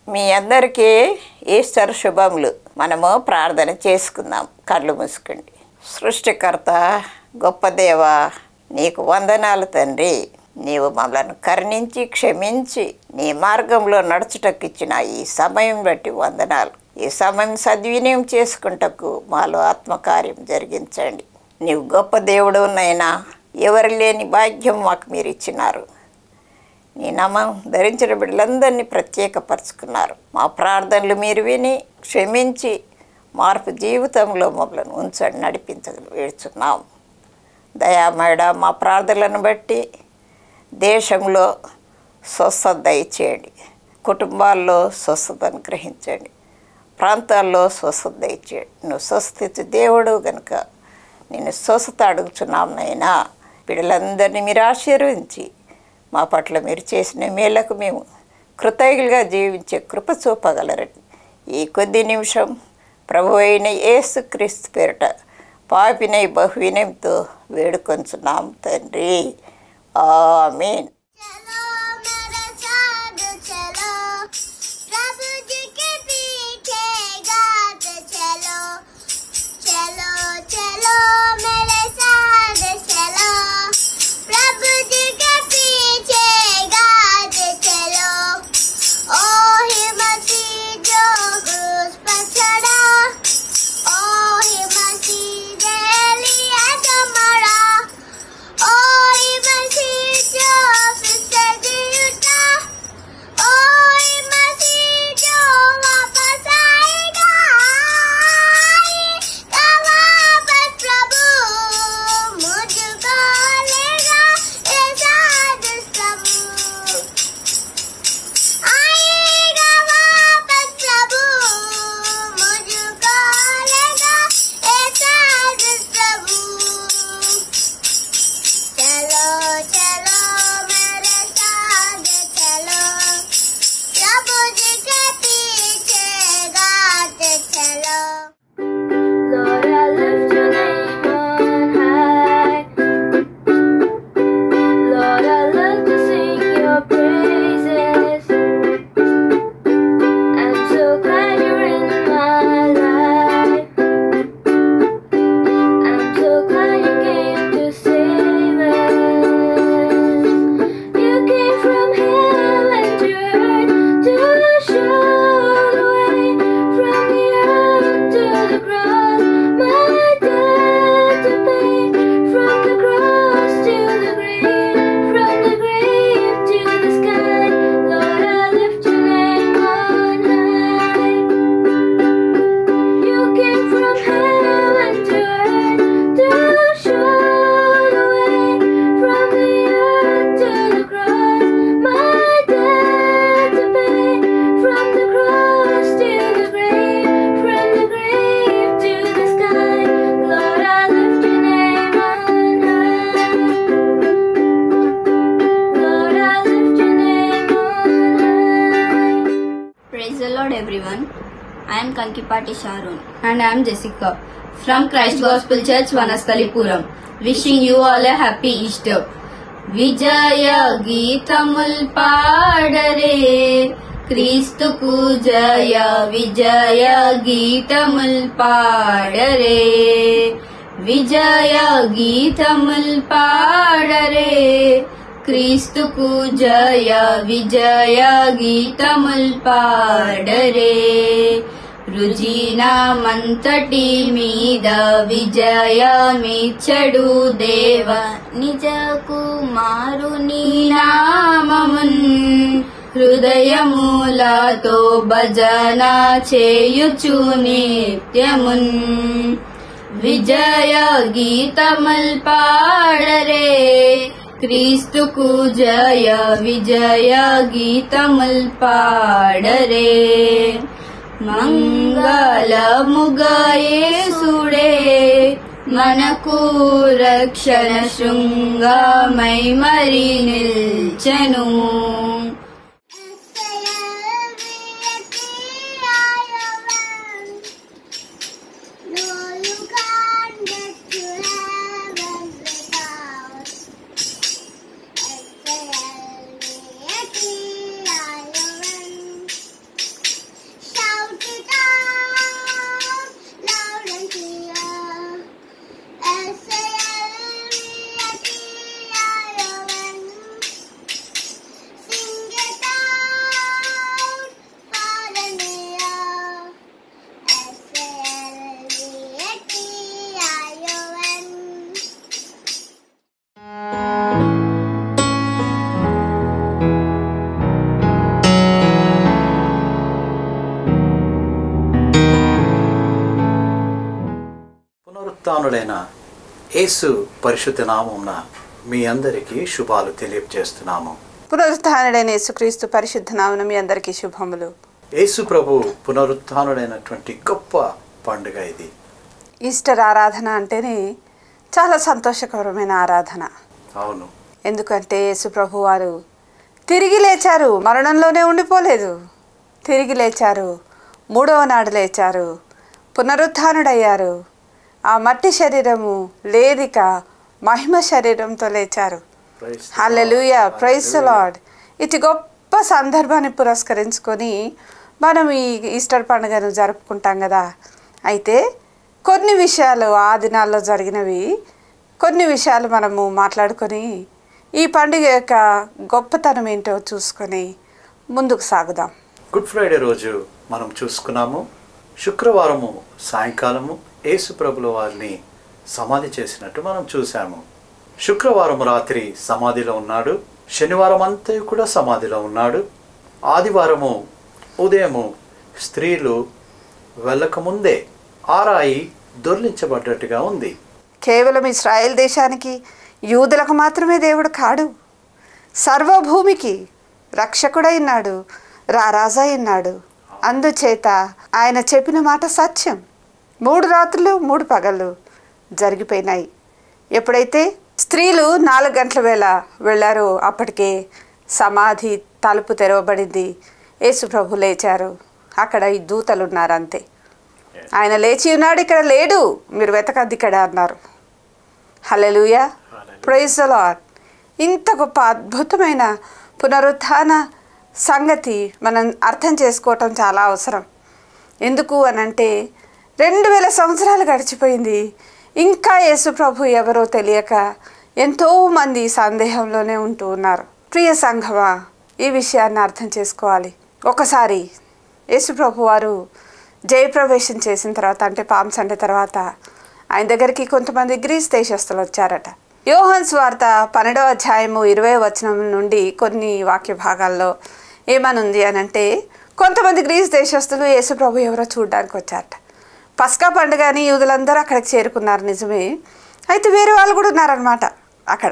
మీ అందరికీ ఈస్టర్ శుభములు మనము ప్రార్థన చేసుకుందాం కళ్ళు మూసుకోండి సృష్టికర్త గొప్ప దేవ నీకు వందనాలు తండ్రి నీవు మమ్మల్ని కరుణించి క్షమించి నీ మార్గంలో నడుచుటకు ఇచ్చిన ఈ సమయం బట్టి వందనాలు ఈ సమయం సద్వినియోగం చేసుకుంటకు మాలో ఆత్మకార్యం జరిగించండి నీవు గొప్ప దేవుడు నైనా ఎవరు లేని భాగ్యం మాకు మీరు ఇచ్చినారు నీ నామం ధరించిన బిడ్డలందరినీ ప్రత్యేకపరుచుకున్నారు మా ప్రార్థనలు మీరు విని క్షమించి మార్పు జీవితంలో మమ్మల్ని ఉంచండి నడిపించగలి వేడుచున్నాం దయామేడ మా ప్రార్థనలను బట్టి దేశంలో స్వస్థత దయచేయండి కుటుంబాల్లో స్వస్థతను గ్రహించండి ప్రాంతాల్లో స్వస్థత దయచేయండి నువ్వు స్వస్థితి దేవుడు గనుక నేను స్వస్థత అడుగుచున్నాం నైనా బిడ్డలందరినీ మీరు ఆశీర్వించి మా పట్ల మీరు చేసిన మేలకు మేము కృతజ్ఞులుగా జీవించే కృప చూపగలరని ఈ కొద్ది నిమిషం ప్రభు అయిన యేసు క్రీస్తు పేరిట పాపినై బహువినయంతో వేడుకొంచున్నాం తండ్రి ఆమీన్ चलो मेरे साथ चलो प्रभु जी के पीछे गाते चलो चलो चलो मेरे साथ चलो प्रभु जी के पीछे गाते चलो ओ ही मसीह जो क्रूस पर चढ़ा ओ ही मसीह दे लिया जो मरा ओ ही मसीह जो फिर से जी उठा ओ ही मसीह जो वापस आएगा आएगा वापस प्रभु मुझको लेगा ये साथ प्रभु आएगा वापस प्रभु मुझको लेगा ऐसा प्रभु चलो चलो मेरे साथ चलो प्रभु जी के पीछे गाते चलो Lord, I lift your name on high. Lord, I love to sing your praises. I'm so glad you're in my life. I'm so glad you came to save us. You came from heaven to earth to show the way from the earth to the cross. My debt to pay from the cross to the grave, from the grave to the sky. Lord, I lift your name on high. You came from heaven to earth to show the way from the earth to the cross. My debt to pay from the cross to the grave, from the grave to the sky. Lord, I lift your name on high. Lord, I lift your name on high. Praise the Lord, everyone. I am Kankipati Sharon. And I am Jessica from Christ Gospel Church, Vanasthalipuram. Wishing you all a happy Easter. విజయ గీతముల్ పాడరే క్రీస్తుకు జయ విజయ గీతముల్ పాడరే విజయ గీతముల్ పాడరే క్రీస్తుకు జయ విజయ గీతముల్ పాడరే రుజినామంతటి మీద విజయమిచ్చడు దేవ నిజ కుమారుని నామమున్ హృదయములతో భజన చేయుచు నిత్యమున్ విజయ గీతముల్ పాడరే క్రీస్తుకు జయ విజయ గీతముల్ పాడరే మంగళముగయేసుడే మనకు రక్షణ శృంగమై మరి నిల్చెను No, you can't get to heaven without S-A-L-V-A-T-I-O-N. పునరుత్నుడైన యేసు పరిశుద్ధ నామమున మీ అందరికీ శుభాలు తెలియజేస్తున్నాము పునరుత్డైన యేసుక్రీస్తు పరిశుద్ధ నామన మీ అందరికీ శుభములు యేసు ప్రభు పునరుత్నుడైనటువంటి గొప్ప పండుగ ఇది ఈస్టర్ ఆరాధన అంటేనే చాలా సంతోషకరమైన ఆరాధన అవును ఎందుకంటే యేసు ప్రభు వారు తిరిగి లేచారు మరణంలోనే ఉండిపోలేదు తిరిగి లేచారు మూడవ నాడు లేచారు పునరుత్డయ్యారు ఆ మట్టి శరీరము లేదిక మహిమ శరీరంతో లేచారు Praise the హల్లెలూయ Lord. ప్రైస్ లార్డ్ ఇటు గొప్ప సందర్భాన్ని పురస్కరించుకొని మనం ఈ ఈస్టర్ పండుగను జరుపుకుంటాం కదా అయితే కొన్ని విషయాలు ఆ దినాల్లో జరిగినవి కొన్ని విషయాలు మనము మాట్లాడుకొని ఈ పండుగ యొక్క గొప్పతనం ఏంటో చూసుకొని ముందుకు సాగుదాం గుడ్ ఫ్రైడే రోజు మనం చూసుకున్నాము శుక్రవారము సాయంకాలము యేసు ప్రభుల వారిని సమాధి చేసినట్టు మనం చూసాము శుక్రవారం రాత్రి సమాధిలో ఉన్నాడు శనివారం అంతా కూడా సమాధిలో ఉన్నాడు ఆదివారము ఉదయము స్త్రీలు వెళ్ళకముందే ఆరాయి దొర్లించబడ్డట్టుగా ఉంది కేవలం ఇస్రాయేల్ దేశానికి యూదులకు మాత్రమే దేవుడు కాడు సర్వభూమికి రక్షకుడైనాడు రారాజా అయినాడు అందుచేత ఆయన చెప్పిన మాట సత్యం మూడు రాత్రులు మూడు పగళ్ళు జరిగిపోయినాయి ఎప్పుడైతే స్త్రీలు నాలుగు గంటల వేళ వెళ్ళారో అప్పటికే సమాధి తలుపు తెరవబడింది యేసు ప్రభు లేచారు అక్కడ ఈ దూతలు ఉన్నారు అంతే ఆయన లేచి ఉన్నాడు ఇక్కడ లేడు మీరు వెతకద్దు ఇక్కడ అన్నారు హల్లెలూయా ప్రైజ్ ద లార్డ్ ఇంత గొప్ప అద్భుతమైన పునరుత్థాన సంగతి మనం అర్థం చేసుకోవటం చాలా అవసరం ఎందుకు అనంటే రెండు వేల సంవత్సరాలు గడిచిపోయింది ఇంకా యేసు ప్రభు ఎవరో తెలియక ఎంతోమంది సందేహంలోనే ఉంటూ ఉన్నారు ప్రియ సంఘమా ఈ విషయాన్ని అర్థం చేసుకోవాలి ఒకసారి యేసు ప్రభు వారు జయప్రవేశం చేసిన తర్వాత అంటే పామ్ సండే తర్వాత ఆయన దగ్గరికి కొంతమంది గ్రీస్ దేశస్తులు వచ్చారట యోహన్ స్వార్త పన్నెండవ అధ్యాయము ఇరవై వచనం నుండి కొన్ని వాక్య భాగాల్లో ఏమనుంది అని అంటే కొంతమంది గ్రీస్ దేశస్తులు యేసు ప్రభు ఎవరో చూడడానికి వచ్చారట పస్కా పండుగ అని యూదులందరూ అక్కడికి చేరుకున్నారు నిజమే అయితే వేరే వాళ్ళు కూడా ఉన్నారనమాట అక్కడ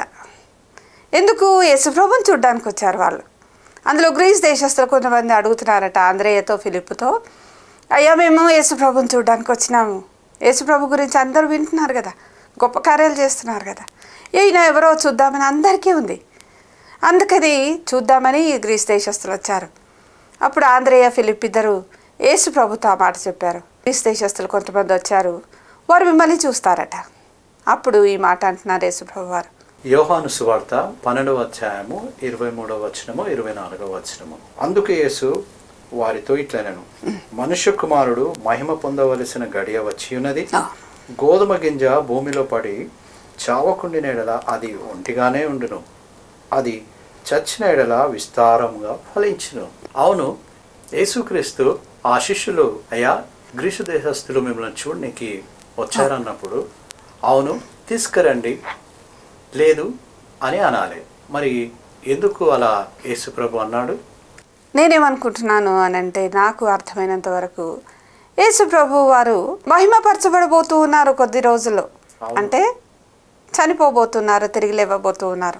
ఎందుకు యేసుప్రభుని చూడ్డానికి వచ్చారు వాళ్ళు అందులో గ్రీస్ దేశస్తులు కొంతమంది అడుగుతున్నారట ఆంధ్రేయతో ఫిలిప్పుతో అయ్యా మేము యేసుప్రభుని చూడడానికి వచ్చినాము యేసుప్రభు గురించి అందరూ వింటున్నారు కదా గొప్ప కార్యాలు చేస్తున్నారు కదా ఈయన ఎవరో చూద్దామని అందరికీ ఉంది అందుకని చూద్దామని ఈ గ్రీస్ దేశస్తులు వచ్చారు అప్పుడు ఆంధ్రేయ ఫిలిప్ ఇద్దరు యేసు ప్రభుతో ఆ మాట చెప్పారు గ్రీస్ దేశస్తులు కొంతమంది వచ్చారు వారు మిమ్మల్ని చూస్తారట అప్పుడు ఈ మాట అంటున్నారు యేసు ప్రభు వారు యోహాను సువార్త పన్నెండవ అధ్యాయము ఇరవై మూడవ వచనము ఇరవై నాలుగవ వచనము అందుకు యేసు వారితో ఇట్లనను మనుష్య కుమారుడు మహిమ పొందవలసిన గడియ వచ్చి ఉన్నది గోధుమ గింజ భూమిలో పడి చావకుండిన ఎడల అది ఒంటిగానే ఉండును అది చచ్చిన ఎడల విస్తారముగా ఫలించును అవును యేసుక్రీస్తు ఆ శిష్యులు అయ్యా గ్రీసు దేశస్తులు మిమ్మల్ని చూడనికి వచ్చారన్నప్పుడు అవును తీసుకురండి లేదు అని అనాలి మరి ఎందుకు అలా యేసుప్రభు అన్నాడు నేనేమనుకుంటున్నాను అని అంటే నాకు అర్థమైనంత వరకు యేసు ప్రభు వారు మహిమపరచబడబోతూ ఉన్నారు కొద్ది రోజుల్లో అవును. అంటే చనిపోబోతున్నారు తిరిగి లేవబోతూ ఉన్నారు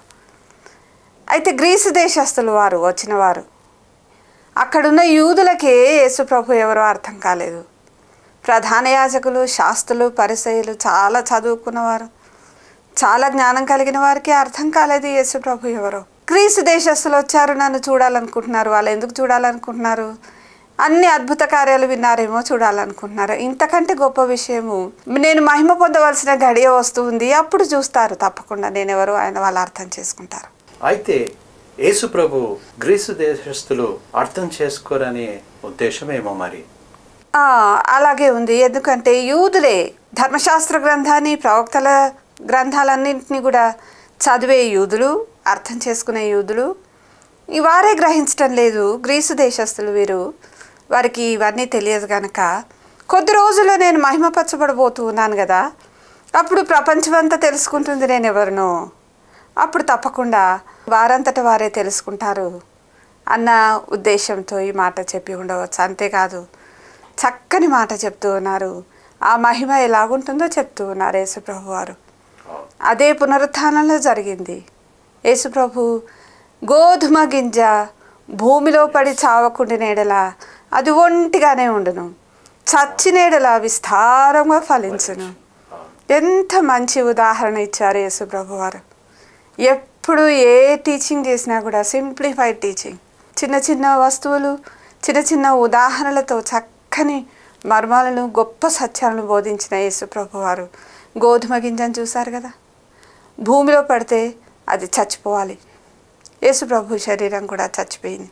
అయితే గ్రీసు దేశస్తులు వారు వచ్చిన వారు అక్కడున్న యూదులకే యేసు ప్రభు ఎవరో అర్థం కాలేదు ప్రధాన యాజకులు శాస్త్రులు పరిసయులు చాలా చదువుకున్నవారు చాలా జ్ఞానం కలిగిన వారికి అర్థం కాలేదు యేసు ప్రభు ఎవరో గ్రీసు దేశస్తులు వచ్చారు నన్ను చూడాలనుకుంటున్నారు వాళ్ళు ఎందుకు చూడాలనుకుంటున్నారు అన్ని అద్భుత కార్యాలు విన్నారేమో చూడాలనుకుంటున్నారు ఇంతకంటే గొప్ప విషయము నేను మహిమ పొందవలసిన గడియ వస్తుంది అప్పుడు చూస్తారు తప్పకుండా నేనెవరు ఆయన వాళ్ళు అర్థం చేసుకుంటారు అయితే యేసుప్రభు గ్రీసు దేశస్తులు అర్థం చేసుకోరనే ఉద్దేశం ఏమో మరి ఆ, అలాగే ఉంది ఎందుకంటే యూదులే ధర్మశాస్త్ర గ్రంథాన్ని ప్రవక్తల గ్రంథాలన్నింటినీ కూడా చదివే యూదులు అర్థం చేసుకునే యూదులు ఈ వారే గ్రహించటం లేదు గ్రీసు దేశస్తులు వీరు వారికి ఇవన్నీ తెలియదు కనుక కొద్ది రోజుల్లో నేను మహిమపరచబడబోతూ ఉన్నాను కదా అప్పుడు ప్రపంచమంతా తెలుసుకుంటుంది నేను ఎవరినో అప్పుడు తప్పకుండా వారంతట వారే తెలుసుకుంటారు అన్న ఉద్దేశంతో ఈ మాట చెప్పి ఉండవచ్చు అంతేకాదు చక్కని మాట చెప్తూ ఉన్నారు ఆ మహిమ ఎలాగుంటుందో చెప్తూ ఉన్నారు యేసుప్రభు వారు అదే పునరుత్థానంలో జరిగింది యేసుప్రభు గోధుమ గింజ భూమిలో పడి చావకుండినేడల అది ఒంటిగానే ఉండును చచ్చినేడల విస్తారంగా ఫలించును ఎంత మంచి ఉదాహరణ ఇచ్చారు యేసుప్రభు వారు ఎప్పుడు ఏ టీచింగ్ చేసినా కూడా సింప్లిఫైడ్ టీచింగ్ చిన్న చిన్న వస్తువులు చిన్న చిన్న ఉదాహరణలతో చక్కని మర్మాలను గొప్ప సత్యాలను బోధించిన యేసుప్రభు వారు గోధుమ గింజను చూశారు కదా భూమిలో పడితే అది చచ్చిపోవాలి యేసుప్రభు శరీరం కూడా చచ్చిపోయింది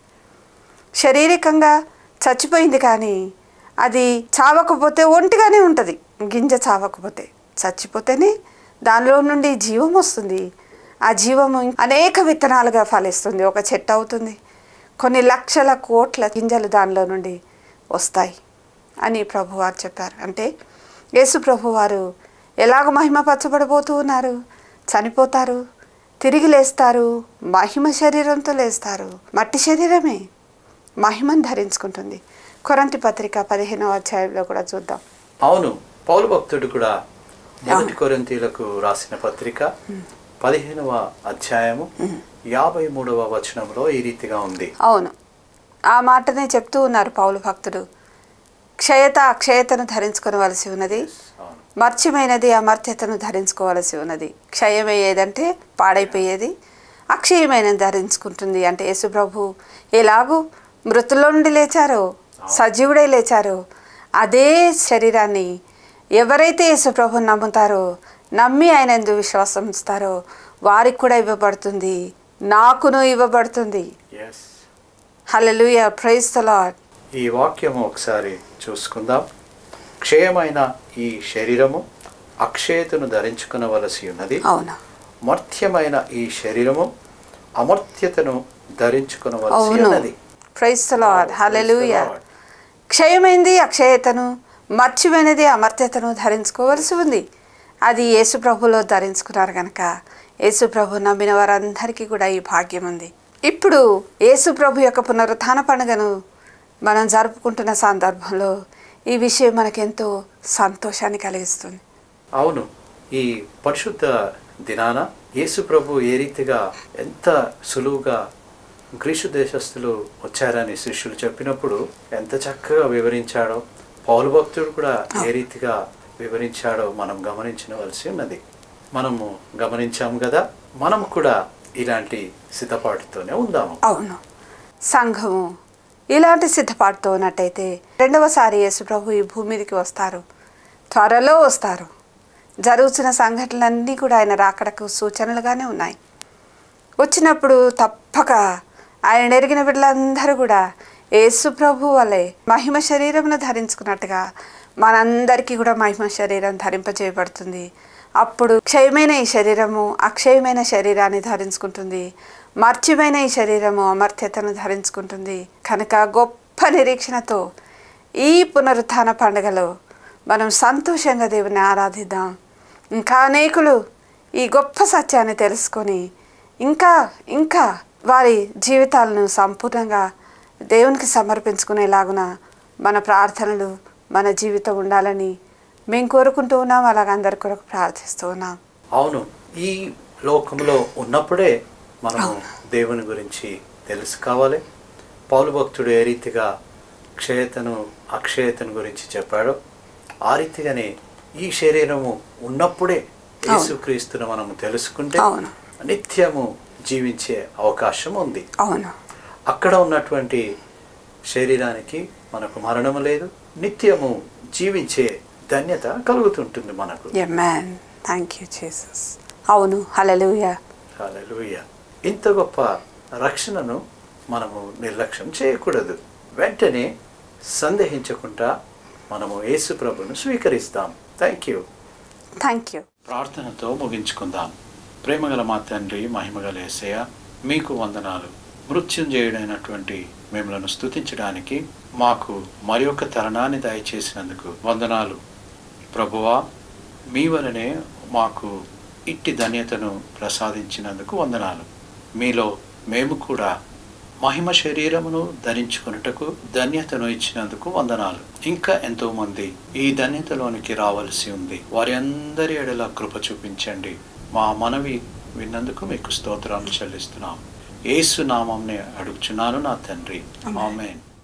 శారీరకంగా చచ్చిపోయింది కానీ అది చావకపోతే ఒంటిగానే ఉంటుంది గింజ చావకపోతే చచ్చిపోతేనే దానిలో నుండి జీవం వస్తుంది ఆ జీవము అనేక విత్తనాలుగా ఫలిస్తుంది ఒక చెట్టు అవుతుంది కొన్ని లక్షల కోట్ల గింజలు దానిలో నుండి వస్తాయి అని ప్రభువారు చెప్పారు అంటే యేసు ప్రభువారు ఎలాగ మహిమపరచబడబోతూ ఉన్నారు చనిపోతారు తిరిగి లేస్తారు మహిమ శరీరంతో లేస్తారు మట్టి శరీరమే మహిమను ధరించుకుంటుంది కొరంతి పత్రిక పదిహేనవ అధ్యాయంలో కూడా చూద్దాం అవును పౌలు భక్తుడు కూడా మొదటి కొరింతీలకు రాసిన పత్రిక పదిహేనవ అధ్యాయము యాభై మూడవ వచనంలో ఈ రీతిగా ఉంది అవును ఆ మాటనే చెప్తూ ఉన్నారు పౌలు భక్తుడు క్షయత అక్షయతను ధరించుకోవలసి ఉన్నది అవును మర్చ్యమైనది అమర్త్యతను ధరించుకోవలసి ఉన్నది క్షయమయ్యేదంటే పాడైపోయేది అక్షయమైనది ధరించుకుంటుంది అంటే యేసుప్రభు ఎలాగూ మృతుల్లో నుండి లేచారో సజీవుడై లేచారో అదే శరీరాన్ని ఎవరైతే యేసుప్రభుని నమ్ముతారో నమ్మి ఆయన ఎందు విశ్వాసం ఇస్తారో వారికి కూడా ఇవ్వబడుతుంది నాకును ఇవ్వబడుతుంది ఎస్ హల్లెలూయా ప్రైజ్ ద లార్డ్ ఈ వాక్యము ఒకసారి చూసుకుందాం క్షయమైన ఈ శరీరము అక్షయతను ధరించుకునవలసి ఉన్నది అవును మర్త్యమైన ఈ శరీరము అమర్త్యతను ధరించుకునవలసి అవును ఉన్నది praise the Lord Praise the హల్లెలూయా Lord. క్షయమైంది అక్షయతను మర్చిపోయినది అమర్త్యతను ధరించుకోవలసి ఉంది అది యేసు ప్రభులో ధరించుకున్నారు కనుక యేసు ప్రభు నమ్మిన వారందరికీ కూడా ఈ భాగ్యం ఉంది ఇప్పుడు యేసు ప్రభు యొక్క పునరుత్థాన పండుగను మనం జరుపుకుంటున్న సందర్భంలో ఈ విషయం మనకెంతో సంతోషాన్ని కలిగిస్తుంది అవును ఈ పరిశుద్ధ దినాన యేసు ప్రభు ఏ రీతిగా ఎంత సులువుగా గ్రీసు దేశస్థులు వచ్చారని శిష్యులు చెప్పినప్పుడు ఎంత చక్కగా వివరించాడో పౌలు భక్తుడు కూడా ఏ రీతిగా వివరించాడో మనం గమనించవలసి ఉన్నది మనము గమనించాము కదా మనం కూడా ఇలాంటి సిద్ధపాటుతోనే ఉందాము అవును సంఘము ఇలాంటి సిద్ధపాటుతో ఉన్నట్టయితే రెండవసారి యేసుప్రభు ఈ భూమి మీదకి వస్తారు త్వరలో వస్తారు జరుగుతున్న సంఘటనలన్నీ కూడా ఆయన రాకడకు సూచనలుగానే ఉన్నాయి వచ్చినప్పుడు తప్పక ఆయన ఎరిగిన బిడ్డలందరూ కూడా యేసు ప్రభు వలె మహిమ శరీరమును ధరించుకున్నట్టుగా మనందరికీ కూడా మహిమ శరీరం ధరింపజేయబడుతుంది అప్పుడు క్షయమైన ఈ శరీరము అక్షయమైన శరీరాన్ని ధరించుకుంటుంది మర్చిమైన ఈ శరీరము అమర్త్యతను ధరించుకుంటుంది కనుక గొప్ప నిరీక్షణతో ఈ పునరుత్థాన పండుగలో మనం సంతోషంగా దేవుని ఆరాధిద్దాం ఇంకా అనేకులు ఈ గొప్ప సత్యాన్ని తెలుసుకొని ఇంకా ఇంకా వారి జీవితాలను సంపూర్ణంగా దేవునికి సమర్పించుకునేలాగున మన ప్రార్థనలు మన జీవితం ఉండాలని మేము కోరుకుంటూ ఉన్నాం అలాగ అందరి కొరకు ప్రార్థిస్తూ ఉన్నాం అవును ఈ లోకంలో ఉన్నప్పుడే మనము దేవుని గురించి తెలుసుకోవాలి పౌలు భక్తుడు ఏ రీతిగా క్షయతను అక్షయతను గురించి చెప్పాడో ఆ రీతిగానే ఈ శరీరము ఉన్నప్పుడే యేసుక్రీస్తును మనము తెలుసుకుంటే అవును. నిత్యము జీవించే అవకాశం ఉంది అవును అక్కడ ఉన్నటువంటి శరీరానికి మనకు మరణము లేదు నిత్యము జీవించే ధన్యత కలుగుతుంటుంది మనకు ఎమ్మాన్ థ్యాంక్ యూ జీసస్ అవును హల్లెలూయా హల్లెలూయా ఇంత గొప్ప రక్షణను మనము నిర్లక్ష్యం చేయకూడదు వెంటనే సందేహించకుండా మనము యేసు ప్రభును స్వీకరిస్తాం థ్యాంక్ యూ థ్యాంక్ యూ ప్రార్థనతో ముగించుకుందాం ప్రేమగల మా తండ్రి మహిమగల యేసయ్య మీకు వందనాలు మృత్యుంజయుడైనటువంటి మిమ్మలను స్తుతించడానికి మాకు మరి ఒక తరుణాన్ని దయచేసినందుకు వందనాలు ప్రభువా మీ వలనే మాకు ఇట్టి ధన్యతను ప్రసాదించినందుకు వందనాలు మీలో మేము కూడా మహిమ శరీరమును ధరించుకున్నటకు ధన్యతను ఇచ్చినందుకు వందనాలు ఇంకా ఎంతో మంది ఈ ధన్యతలోనికి రావాల్సి ఉంది వారి అందరి ఎడల కృప చూపించండి మా మనవి విన్నందుకు మీకు స్తోత్రాలు చెల్లిస్తున్నాం ఏసు నామంని అడుగుచున్నాను నా తండ్రి ఆమెన్